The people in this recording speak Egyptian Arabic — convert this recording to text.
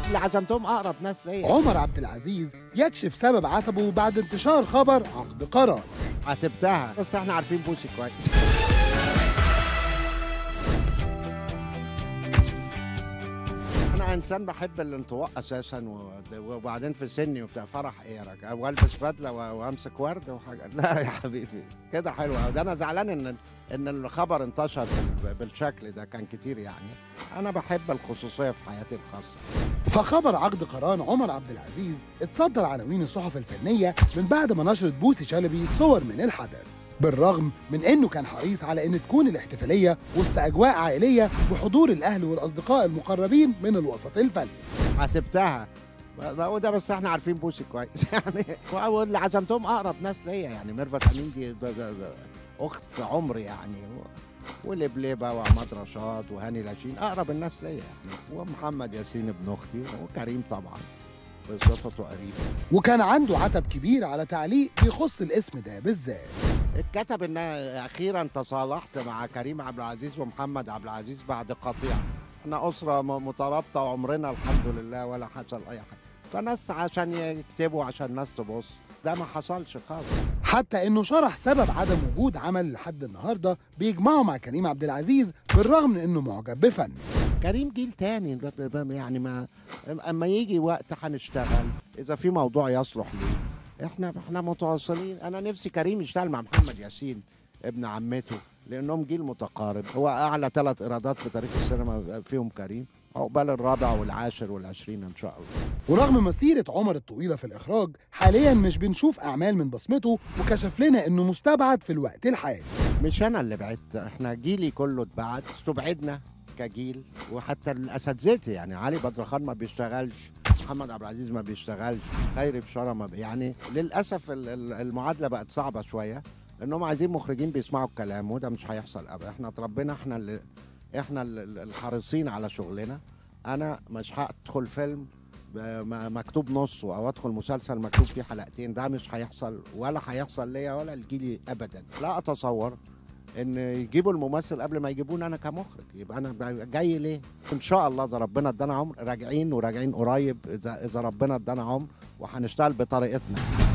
اللي عزمتهم اقرب ناس ليا عمر عبد العزيز يكشف سبب عتبه بعد انتشار خبر عقد قرار عاتبتها بس احنا عارفين بوسي كويس انا انسان بحب الانطواء اساسا و- وبعدين في سني وبتاع فرح ايه يا راجل والبس بدله و- وامسك ورد وحاجه لا يا حبيبي كده حلو قوي ده انا زعلان ان ان الخبر انتشر بال- بالشكل ده كان كتير يعني انا بحب الخصوصيه في حياتي الخاصه فخبر عقد قران عمر عبد العزيز اتصدر عناوين الصحف الفنية من بعد ما نشرت بوسي شلبي صور من الحدث بالرغم من انه كان حريص على ان تكون الاحتفالية وسط اجواء عائلية بحضور الاهل والاصدقاء المقربين من الوسط الفني عاتبتها بقول ده بس احنا عارفين بوسي كويس يعني واللي عزمتهم اقرب ناس ليا يعني ميرفت امين دي ده- ده- ده اخت عمري يعني و- ولبلبه وعماد رشاد وهاني لاشين اقرب الناس ليا يعني ومحمد ياسين ابن اختي وكريم طبعا بصفته قريبه وكان عنده عتب كبير على تعليق بيخص الاسم ده بالذات اتكتب ان اخيرا تصالحت مع كريم عبد العزيز ومحمد عبد العزيز بعد قطيع احنا اسره م- مترابطه وعمرنا الحمد لله ولا حصل اي حاجه فناس عشان يكتبوا عشان الناس تبص ده ما حصلش خالص حتى انه شرح سبب عدم وجود عمل لحد النهارده بيجمعه مع كريم عبد العزيز بالرغم من انه معجب بفن كريم جيل تاني ب- ب- ب- يعني ما اما يجي وقت هنشتغل اذا في موضوع يصلح ليه احنا احنا متواصلين انا نفسي كريم يشتغل مع محمد ياسين ابن عمته لانهم جيل متقارب هو اعلى ثلاث ايرادات في تاريخ السينما فيهم كريم عقبال الرابع والعاشر والعشرين ان شاء الله ورغم مسيرة عمر الطويلة في الإخراج حاليا مش بنشوف أعمال من بصمته وكشف لنا إنه مستبعد في الوقت الحالي مش انا اللي بعدت احنا جيلي كله اتبعت استبعدنا كجيل وحتى الاساتذتي يعني علي بدر خان ما بيشتغلش محمد عبد العزيز ما بيشتغلش خيري بشاره ما بي يعني للاسف ال- ال- المعادله بقت صعبه شويه لانهم عايزين مخرجين بيسمعوا الكلام وده مش هيحصل ابدا احنا اتربينا احنا اللي احنا ال- ال- الحريصين على شغلنا انا مش هدخل فيلم ب- م- مكتوب نصه او ادخل مسلسل مكتوب فيه حلقتين ده مش هيحصل ولا هيحصل ليا ولا لجيلي ابدا لا اتصور ان يجيبوا الممثل قبل ما يجيبوني انا كمخرج يبقى انا ب- جاي ليه ان شاء الله اذا ربنا ادانا عمر راجعين وراجعين قريب اذا اذا ربنا ادانا عمر وهنشتغل بطريقتنا